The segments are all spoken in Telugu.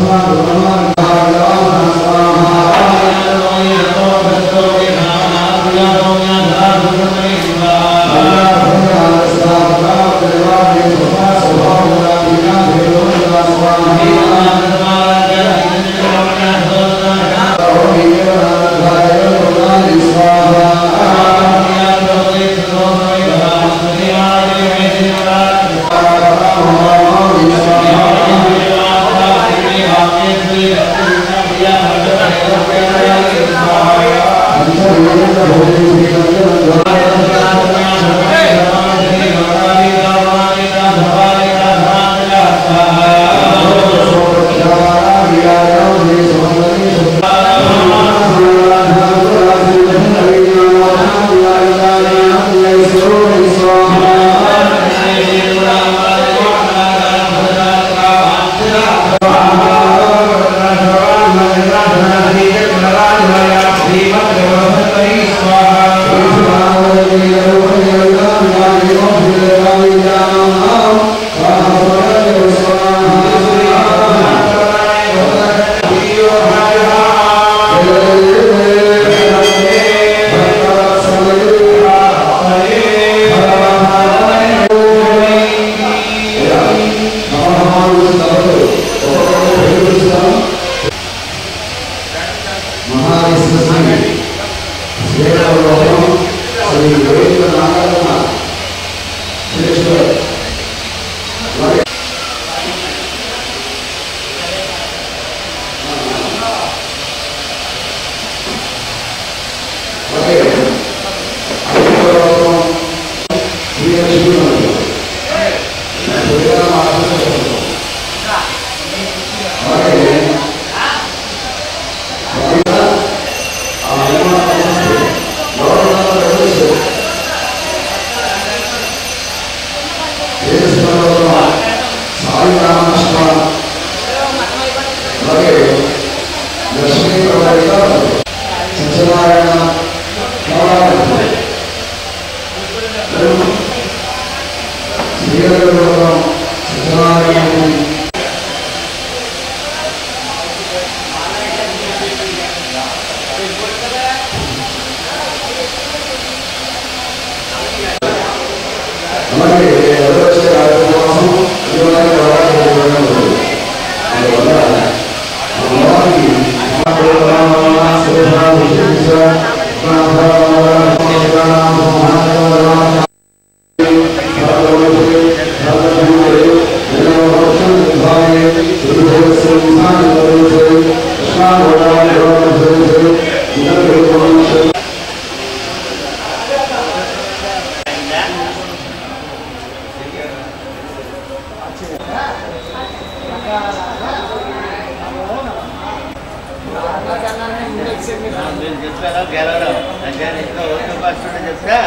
నేను చెప్పాను గెలవడం అంటే ఇంకా ఓటు ఫస్ట్ చెప్తా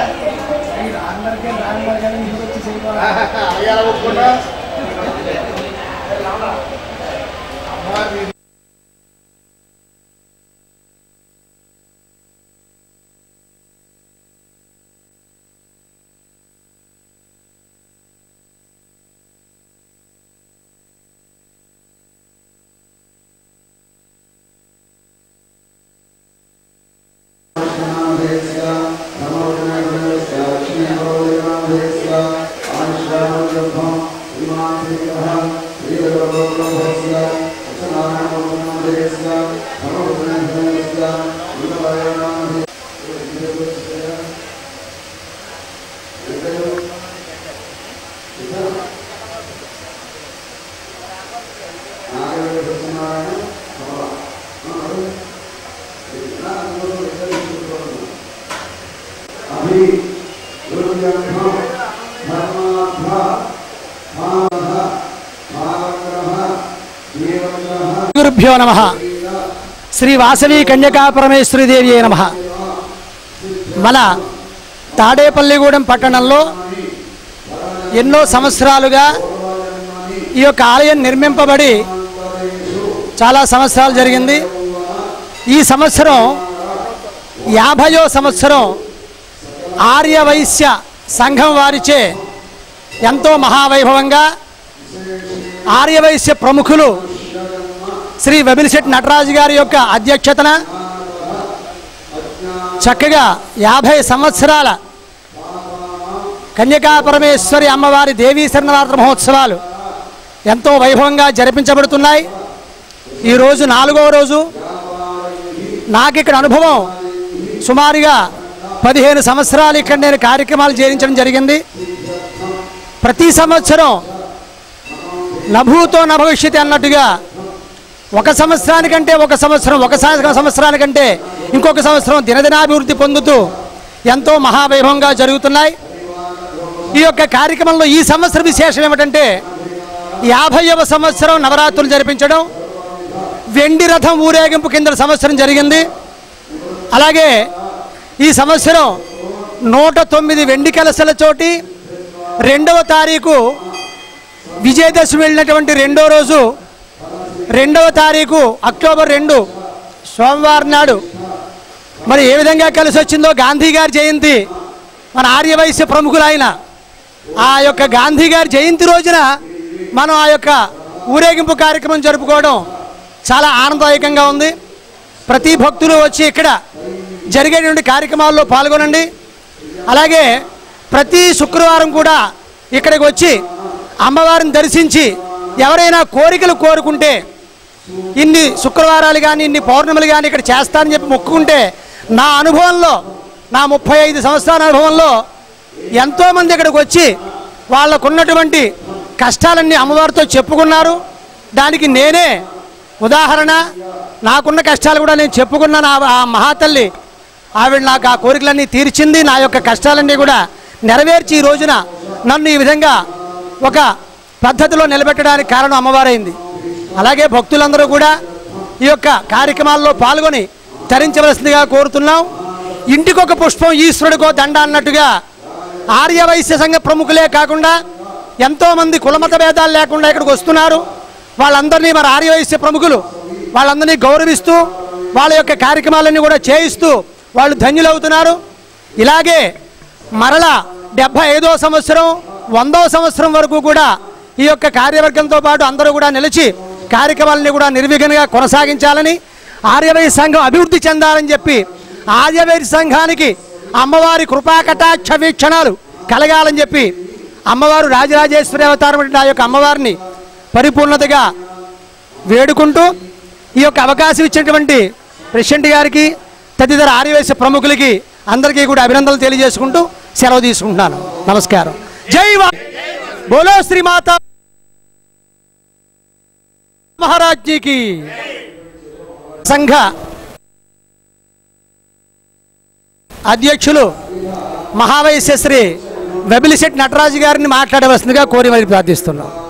గురుభ్యో నమ శ్రీ వాసవి కన్యకా పరమేశ్వరీదేవి నమ మన తాడేపల్లిగూడెం పట్టణంలో ఎన్నో సంవత్సరాలుగా ఈ యొక్క ఆలయం నిర్మింపబడి చాలా సంవత్సరాలు జరిగింది ఈ సంవత్సరం యాభయో సంవత్సరం ఆర్యవైశ్య సంఘం వారిచే ఎంతో మహావైభవంగా ఆర్యవైశ్య ప్రముఖులు శ్రీ వెబిలిశెట్టి నటరాజు గారి యొక్క అధ్యక్షతన చక్కగా యాభై సంవత్సరాల కన్యకా పరమేశ్వరి అమ్మవారి దేవీ శరణరాత్రి మహోత్సవాలు ఎంతో వైభవంగా జరిపించబడుతున్నాయి ఈరోజు నాలుగవ రోజు నాకు ఇక్కడ అనుభవం సుమారుగా పదిహేను సంవత్సరాలు ఇక్కడ నేను కార్యక్రమాలు చేయించడం జరిగింది ప్రతి సంవత్సరం నభూతో నభవిష్యతి అన్నట్టుగా ఒక సంవత్సరానికంటే ఒక సంవత్సరం ఒక సంవత్సరం సంవత్సరానికంటే ఇంకొక సంవత్సరం దినదినాభివృద్ధి పొందుతూ ఎంతో మహావైభవంగా జరుగుతున్నాయి ఈ యొక్క కార్యక్రమంలో ఈ సంవత్సరం విశేషం ఏమిటంటే యాభైవ సంవత్సరం నవరాత్రులు జరిపించడం వెండి రథం ఊరేగింపు కింద సంవత్సరం జరిగింది అలాగే ఈ సంవత్సరం నూట తొమ్మిది వెండి కలసలతోటి రెండవ తారీఖు విజయదశమి వెళ్ళినటువంటి రెండో రోజు రెండవ తారీఖు అక్టోబర్ రెండు సోమవారం నాడు మరి ఏ విధంగా కలిసి వచ్చిందో గాంధీ గారి జయంతి మన ఆర్యవైశ్య ప్రముఖులైన ఆ యొక్క గాంధీ గారి జయంతి రోజున మనం ఆ యొక్క ఊరేగింపు కార్యక్రమం జరుపుకోవడం చాలా ఆనందదాయకంగా ఉంది ప్రతి భక్తులు వచ్చి ఇక్కడ జరిగేటువంటి కార్యక్రమాల్లో పాల్గొనండి అలాగే ప్రతి శుక్రవారం కూడా ఇక్కడికి వచ్చి అమ్మవారిని దర్శించి ఎవరైనా కోరికలు కోరుకుంటే ఇన్ని శుక్రవారాలు కానీ ఇన్ని పౌర్ణములు కానీ ఇక్కడ చేస్తానని చెప్పి మొక్కుకుంటే నా అనుభవంలో నా ముప్పై ఐదు సంవత్సరాల అనుభవంలో ఎంతోమంది ఇక్కడికి వచ్చి వాళ్ళకున్నటువంటి కష్టాలన్నీ అమ్మవారితో చెప్పుకున్నారు దానికి నేనే ఉదాహరణ నాకున్న కష్టాలు కూడా నేను చెప్పుకున్నాను ఆ- ఆ మహాతల్లి ఆవిడ నాకు ఆ కోరికలన్నీ తీర్చింది నా యొక్క కష్టాలన్నీ కూడా నెరవేర్చి ఈ రోజున నన్ను ఈ విధంగా ఒక పద్ధతిలో నిలబెట్టడానికి కారణం అమ్మవారైంది అలాగే భక్తులందరూ కూడా ఈ యొక్క కార్యక్రమాల్లో పాల్గొని తరించవలసిందిగా కోరుతున్నాం ఇంటికొక పుష్పం ఈశ్వరుడికో దండ అన్నట్టుగా ఆర్యవైశ్య సంఘ ప్రముఖులే కాకుండా ఎంతోమంది కులమత భేదాలు లేకుండా ఇక్కడికి వస్తున్నారు వాళ్ళందరినీ మరి ఆర్యవైశ్య ప్రముఖులు వాళ్ళందరినీ గౌరవిస్తూ వాళ్ళ యొక్క కార్యక్రమాలన్నీ కూడా చేయిస్తూ వాళ్ళు ధన్యులవుతున్నారు ఇలాగే మరల డెబ్భై ఐదో సంవత్సరం వందో సంవత్సరం వరకు కూడా ఈ యొక్క కార్యవర్గంతో పాటు అందరూ కూడా నిలిచి కార్యక్రమాలని కూడా నిర్విఘ్నంగా కొనసాగించాలని ఆర్యవైశ్య సంఘం అభివృద్ధి చెందాలని చెప్పి ఆర్యవైశ్య సంఘానికి అమ్మవారి కృపాకటాక్ష వీక్షణాలు కలగాలని చెప్పి అమ్మవారు రాజరాజేశ్వరి అవతారం ఆ యొక్క అమ్మవారిని పరిపూర్ణతగా వేడుకుంటూ ఈ యొక్క అవకాశం ఇచ్చినటువంటి ప్రెసిడెంట్ గారికి తదితర ఆర్యవైశ్య ప్రముఖులకి అందరికీ కూడా అభినందనలు తెలియజేసుకుంటూ సెలవు తీసుకుంటున్నాను నమస్కారం జై వా బోలో శ్రీమాత మహారాజ్ఞికి సంఘ అధ్యక్షులు మహావైశ్య శ్రీ వెబిలిశెట్టి నటరాజు గారిని మాట్లాడవలసిందిగా కోరి మరి ప్రార్థిస్తున్నాం